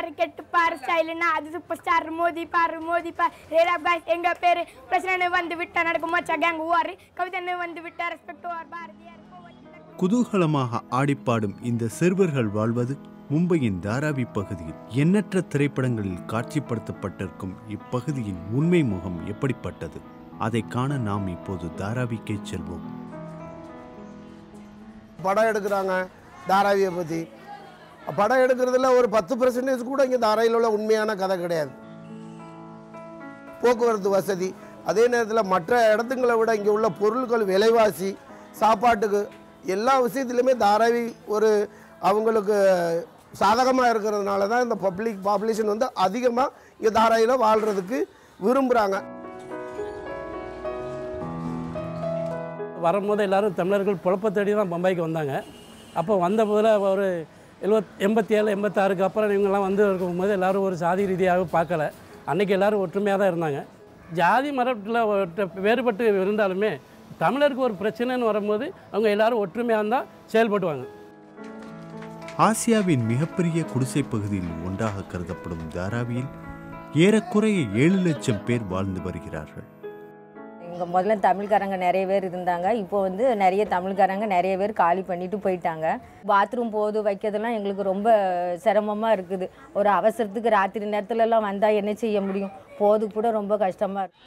பாரு கெட்டு பாரு ஸ்டைலுன்னா அது சூப்பர் ஸ்டார் மோதி பாரு மோதி பாரு ரேரா பாய்ஸ் எங்க பேரு பிரச்சனை வந்து விட்டா நடக்கும் மச்சா கேங் ஓவாரு கவிதன்னு வந்து விட்டா ரெஸ்பெக்ட் ஓவர் பாரதியார் குதூகலமாக ஆடிப்பாடும் இந்த சிறுவர்கள் வாழ்வது மும்பையின் தாராவி பகுதியில் எண்ணற்ற திரைப்படங்களில் காட்சிப்படுத்தப்பட்டிருக்கும் இப்பகுதியின் உண்மை முகம் எப்படிப்பட்டது அதை காண நாம் இப்போது தாராவிக்கே செல்வோம் படம் எடுக்கிறாங்க தாராவியை பற்றி படம் எடுக்கிறதுல ஒரு பத்து பர்சன்டேஜ் கூட இங்கே தாராவியில் உள்ள உண்மையான கதை கிடையாது போக்குவரத்து வசதி அதே நேரத்தில் மற்ற இடத்துங்களை விட இங்கே உள்ள பொருட்கள் விலைவாசி சாப்பாட்டுக்கு எல்லா விஷயத்துலையுமே தாராவி ஒரு அவங்களுக்கு சாதகமாக இருக்கிறதுனால தான் இந்த பப்ளிக் பாப்புலேஷன் வந்து அதிகமாக இங்கே தாராவியில் வாழ்கிறதுக்கு விரும்புகிறாங்க வரும்போது எல்லாரும் தமிழர்கள் புழப்ப தேடி தான் பம்பாய்க்கு வந்தாங்க அப்போ வந்த போதில் ஒரு எழுபத் எண்பத்தி ஏழு எண்பத்தாறுக்கு அப்புறம் இவங்கெல்லாம் வந்து இருக்கும்போது எல்லாரும் ஒரு சாதி ரீதியாக பார்க்கல அன்றைக்கி எல்லாரும் ஒற்றுமையாக தான் இருந்தாங்க ஜாதி மரத்தில் வேறுபட்டு இருந்தாலுமே தமிழருக்கு ஒரு பிரச்சனைன்னு வரும்போது அவங்க எல்லாரும் ஒற்றுமையாக இருந்தால் செயல்படுவாங்க ஆசியாவின் மிகப்பெரிய குடிசை பகுதியில் ஒன்றாக கருதப்படும் தாராவியில் ஏறக்குறைய ஏழு லட்சம் பேர் வாழ்ந்து வருகிறார்கள் இங்கே முதல்ல தமிழ்காரங்க நிறைய பேர் இருந்தாங்க இப்போ வந்து நிறைய தமிழ்காரங்க நிறைய பேர் காலி பண்ணிட்டு போயிட்டாங்க பாத்ரூம் போது வைக்கிறதெல்லாம் எங்களுக்கு ரொம்ப சிரமமாக இருக்குது ஒரு அவசரத்துக்கு ராத்திரி நேரத்துலலாம் வந்தால் என்ன செய்ய முடியும் போது கூட ரொம்ப கஷ்டமாக இருக்கு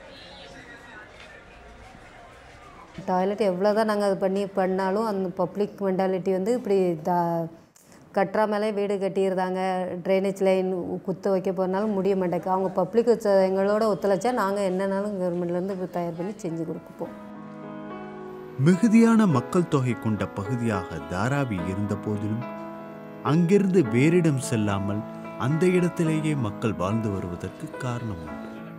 டாய்லெட் எவ்வளோ தான் நாங்கள் அது பண்ணி பண்ணாலும் அந்த பப்ளிக் மென்டாலிட்டி வந்து இப்படி த கட்டுறா மேலே வீடு கட்டியிருந்தாங்க ட்ரைனேஜ் லைன் குத்த வைக்க போனாலும் முடிய மாட்டேங்க அவங்க பப்ளிக் எங்களோட ஒத்துழைச்சா நாங்கள் என்னன்னாலும் கவர்மெண்ட்லேருந்து தயார் பண்ணி செஞ்சு கொடுப்போம் மிகுதியான மக்கள் தொகை கொண்ட பகுதியாக தாராவி இருந்த போதிலும் அங்கிருந்து வேறிடம் செல்லாமல் அந்த இடத்திலேயே மக்கள் வாழ்ந்து வருவதற்கு காரணம் உண்டு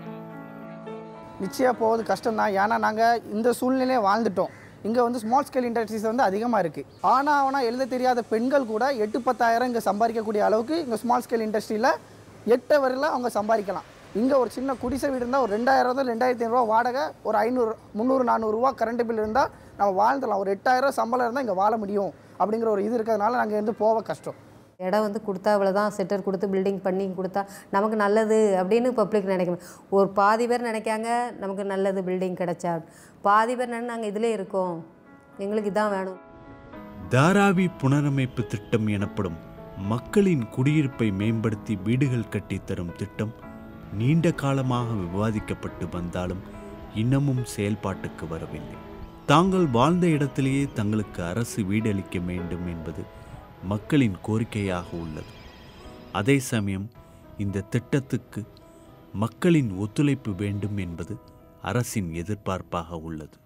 நிச்சயம் போவது கஷ்டம் தான் ஏன்னா நாங்கள் இந்த சூழ்நிலையே வாழ்ந்துட்டோம் இங்கே வந்து ஸ்மால் ஸ்கேல் இண்டஸ்ட்ரீஸ் வந்து அதிகமாக இருக்குது ஆனால் ஆனால் எழுத தெரியாத பெண்கள் கூட எட்டு பத்தாயிரம் இங்கே சம்பாதிக்கக்கூடிய அளவுக்கு இங்கே ஸ்மால் ஸ்கேல் இண்டஸ்ட்ரியில் எட்டு வரையில் அவங்க சம்பாதிக்கலாம் இங்கே ஒரு சின்ன குடிசை வீடு இருந்தால் ஒரு ரெண்டாயிரம் இருந்தால் ரெண்டாயிரத்தி ஐநூறுரூவா வாடகை ஒரு ஐநூறு முந்நூறு நானூறுரூவா கரண்ட் பில் இருந்தால் நம்ம வாழ்ந்துடலாம் ஒரு எட்டாயிரம் சம்பளம் இருந்தால் இங்கே வாழ முடியும் அப்படிங்கிற ஒரு இது இருக்கிறதுனால நாங்கள் வந்து போக கஷ்டம் இடம் வந்து கொடுத்தா அவ்வளோதான் செட்டர் கொடுத்து பில்டிங் பண்ணி கொடுத்தா நமக்கு நல்லது அப்படின்னு பப்ளிக் நினைக்கணும் ஒரு பாதி பேர் நினைக்காங்க நமக்கு நல்லது பில்டிங் கிடைச்சா பாதி பேர் நினை நாங்கள் இதிலே இருக்கோம் எங்களுக்கு இதான் வேணும் தாராவி புனரமைப்பு திட்டம் எனப்படும் மக்களின் குடியிருப்பை மேம்படுத்தி வீடுகள் கட்டித் தரும் திட்டம் நீண்ட காலமாக விவாதிக்கப்பட்டு வந்தாலும் இன்னமும் செயல்பாட்டுக்கு வரவில்லை தாங்கள் வாழ்ந்த இடத்திலேயே தங்களுக்கு அரசு வீடளிக்க வேண்டும் என்பது மக்களின் கோரிக்கையாக உள்ளது அதே சமயம் இந்த திட்டத்துக்கு மக்களின் ஒத்துழைப்பு வேண்டும் என்பது அரசின் எதிர்பார்ப்பாக உள்ளது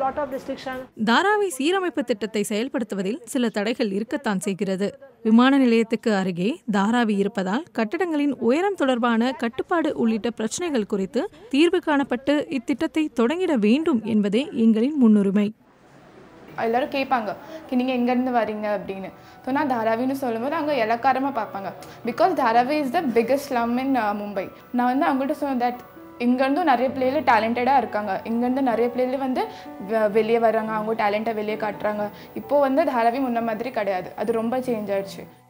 தாராவி சீரமைப்பு திட்டத்தை செயல்படுத்துவதில் சில தடைகள் இருக்கத்தான் செய்கிறது விமான நிலையத்துக்கு அருகே தாராவி இருப்பதால் கட்டடங்களின் உயரம் தொடர்பான கட்டுப்பாடு உள்ளிட்ட பிரச்சனைகள் குறித்து தீர்வு காணப்பட்டு இத்திட்டத்தை தொடங்கிட வேண்டும் என்பதே எங்களின் முன்னுரிமை எல்லாரும் கேட்பாங்க நீங்கள் எங்கேருந்து வரீங்க அப்படின்னு ஸோ நான் தாராவின்னு சொல்லும்போது அவங்க இலக்காரமாக பார்ப்பாங்க because Dharavi is the biggest slum in Mumbai நான் வந்து அவங்கள்ட்ட சொன்னேன் தட் இங்கேருந்தும் நிறைய பிள்ளைகள் டேலண்டடாக இருக்காங்க இங்கேருந்து நிறைய பிள்ளைகள் வந்து வெ- வெளியே வர்றாங்க அவங்க டேலண்ட்டை வெளியே காட்டுறாங்க இப்போது வந்து தாராவி முன்ன மாதிரி கிடையாது அது ரொம்ப சேஞ்ச் ஆயிடுச்சு